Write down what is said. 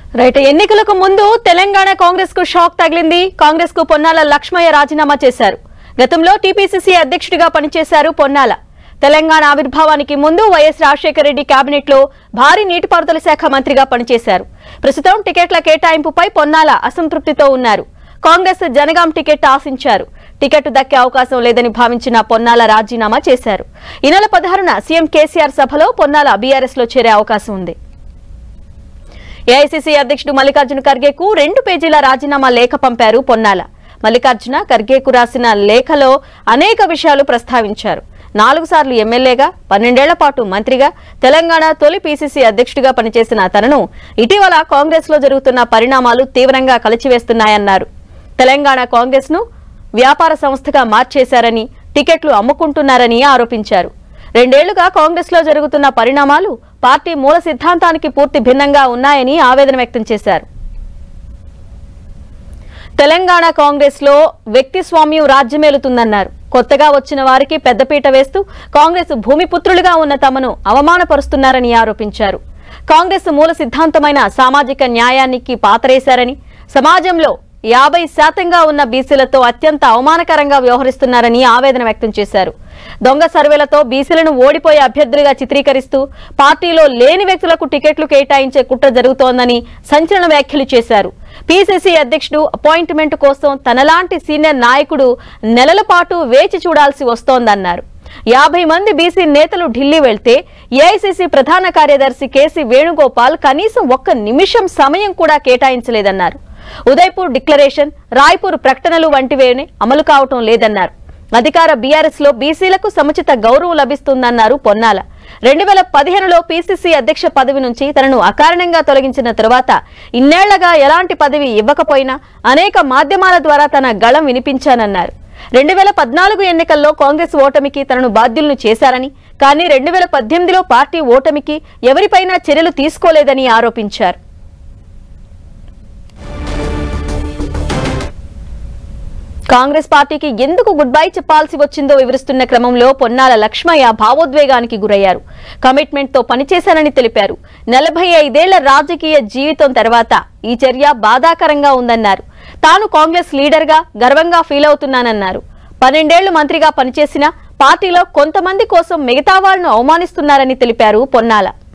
right ఎన్నికలకు ముందు తెలంగాణ కాంగ్రెస్ కు షాక్ తగిలింది కాంగ్రెస్ కు పొన్నాల లక్ష్మయ్య రాజీనామా చేశారు గతంలో టీపీసీసీ అధ్యక్షుడిగా పనిచేశారు పొన్నాల తెలంగాణ ఆవిర్భావానికి ముందు వైఎస్ రాజశేఖర రెడ్డి కేబినెట్ లో భారీ నీటిపారుదల శాఖ మంత్రిగా పనిచేశారు ప్రస్తుతం టికెట్ల కేటాయింపుపై పొన్నాల అసంతృప్తితో ఉన్నారు కాంగ్రెస్ జనగాం టికెట్ ఆశించారు టికెట్ దక్కే అవకాశం లేదని భావించిన పొన్నాల రాజీనామా చేశారు ఈ నెల పదహారున సీఎం కేసీఆర్ సభలో పొన్నాల బీఆర్ఎస్ లో చేరే అవకాశం ఉంది ఏఐసీసీ అధ్యక్షుడు మల్లికార్జున ఖర్గేకు రెండు పేజీల రాజీనామా లేఖ పంపారు పొన్నాల మల్లికార్జున ఖర్గేకు రాసిన లేఖలో అనేక విషయాలు ప్రస్తావించారు నాలుగు సార్లు ఎమ్మెల్యేగా పన్నెండేళ్ల పాటు మంత్రిగా తెలంగాణ తొలి పీసీసీ అధ్యక్షుడిగా పనిచేసిన తనను ఇటీవల కాంగ్రెస్ లో జరుగుతున్న పరిణామాలు తీవ్రంగా కలిచివేస్తున్నాయన్నారు తెలంగాణ కాంగ్రెస్ ను వ్యాపార సంస్థగా మార్చేశారని టికెట్లు అమ్ముకుంటున్నారని ఆరోపించారు రెండేళ్లుగా కాంగ్రెస్ లో జరుగుతున్న పరిణామాలు పార్టీ మూల సిద్ధాంతానికి పూర్తి భిన్నంగా ఉన్నాయని ఆవేదన వ్యక్తం చేశారు తెలంగాణ కాంగ్రెస్ లో వ్యక్తి స్వామ్యం రాజ్యమేలుతుందన్నారు కొత్తగా వచ్చిన వారికి పెద్దపీట వేస్తూ కాంగ్రెస్ భూమిపుత్రులుగా ఉన్న తమను అవమానపరుస్తున్నారని ఆరోపించారు కాంగ్రెస్ మూల సిద్ధాంతమైన సామాజిక న్యాయానికి పాతరేశారని సమాజంలో యాభై శాతంగా ఉన్న బీసీలతో అత్యంత అవమానకరంగా వ్యవహరిస్తున్నారని ఆవేదన వ్యక్తం చేశారు దొంగ సర్వేలతో బీసీలను ఓడిపోయే అభ్యర్థులుగా చిత్రీకరిస్తూ పార్టీలో లేని వ్యక్తులకు టికెట్లు కేటాయించే కుట్ర జరుగుతోందని సంచలన వ్యాఖ్యలు చేశారు పీసీసీ అధ్యక్షుడు అపాయింట్మెంట్ కోసం తనలాంటి సీనియర్ నాయకుడు నెలల పాటు వేచి చూడాల్సి వస్తోందన్నారు యాభై మంది బీసీ నేతలు ఢిల్లీ వెళ్తే ఏఐసీసీ ప్రధాన కార్యదర్శి కేసీ వేణుగోపాల్ కనీసం ఒక్క నిమిషం సమయం కూడా కేటాయించలేదన్నారు ఉదయ్పూర్ డిక్లరేషన్ రాయ్పూర్ ప్రకటనలు వంటివేనే అమలు కావటం లేదన్నారు అధికార బీఆర్ఎస్ లో బీసీలకు సముచిత గౌరవం లభిస్తుందన్నారు పొన్నాల రెండు వేల పదిహేనులో పీసీసీ అధ్యక్ష పదవి నుంచి తనను అకారణంగా తొలగించిన తరువాత ఇన్నేళ్లగా ఎలాంటి పదవి ఇవ్వకపోయినా అనేక మాధ్యమాల ద్వారా తన గళం వినిపించానన్నారు రెండు వేల పద్నాలుగు ఎన్నికల్లో కాంగ్రెస్ ఓటమికి తనను బాధ్యులను చేశారని కానీ రెండు వేల పద్దెనిమిదిలో పార్టీ ఓటమికి ఎవరిపైనా చర్యలు తీసుకోలేదని ఆరోపించారు కాంగ్రెస్ పార్టీకి ఎందుకు గుడ్ బై చెప్పాల్సి వచ్చిందో వివరిస్తున్న క్రమంలో పొన్నాల లక్ష్మయ్య భావోద్వేగానికి గురయ్యారు కమిట్మెంట్ తో పనిచేశానని తెలిపారు నలభై ఐదేళ్ల రాజకీయ జీవితం తర్వాత ఈ చర్య బాధాకరంగా ఉందన్నారు తాను కాంగ్రెస్ లీడర్ గా గర్వంగా ఫీల్ అవుతున్నానన్నారు పన్నెండేళ్లు మంత్రిగా పనిచేసిన పార్టీలో కొంతమంది కోసం మిగతా వాళ్లను అవమానిస్తున్నారని తెలిపారు పొన్నాల